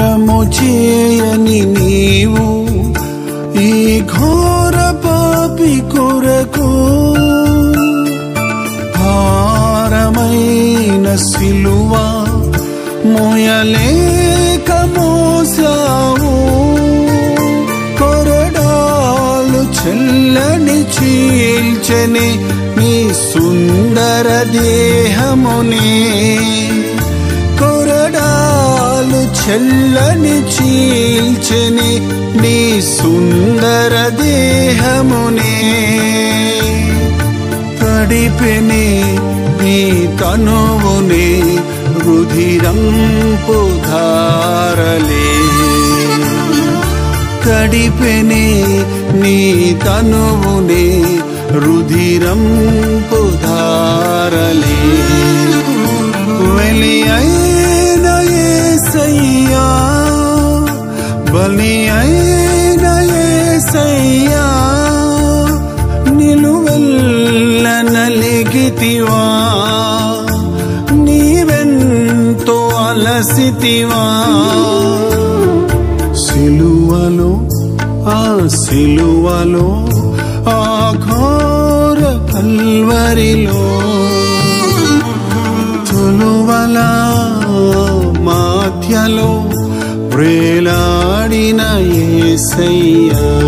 నేరము చేయని నీవు ఈ ఘోర పాపి కొరకు భారమైన సిలువ మోయలేక మోసావు కొరడాలు చెల్లని చీల్చని నీ సుందర దేహమునే కొరడాలు చెల్లని చీల్చని నీ సుందర దేహమునే తడిపెనే నీ తనువునే రుధిరంపు ధారలే తడిపెనే నీ తనువునే రుధిరంపు ధారలే వెలి అయిన యేసయ్యా బలి అయిన యేసయ్యా నిలువెల్ల నలిగితివా నీవెంతో అలసితివా సిలువలో ఆ సిలువలో ఆ ఘోర కల్వరిలో తులువల మాధ్యలో ప్రేలాడిన ఏసయ్యా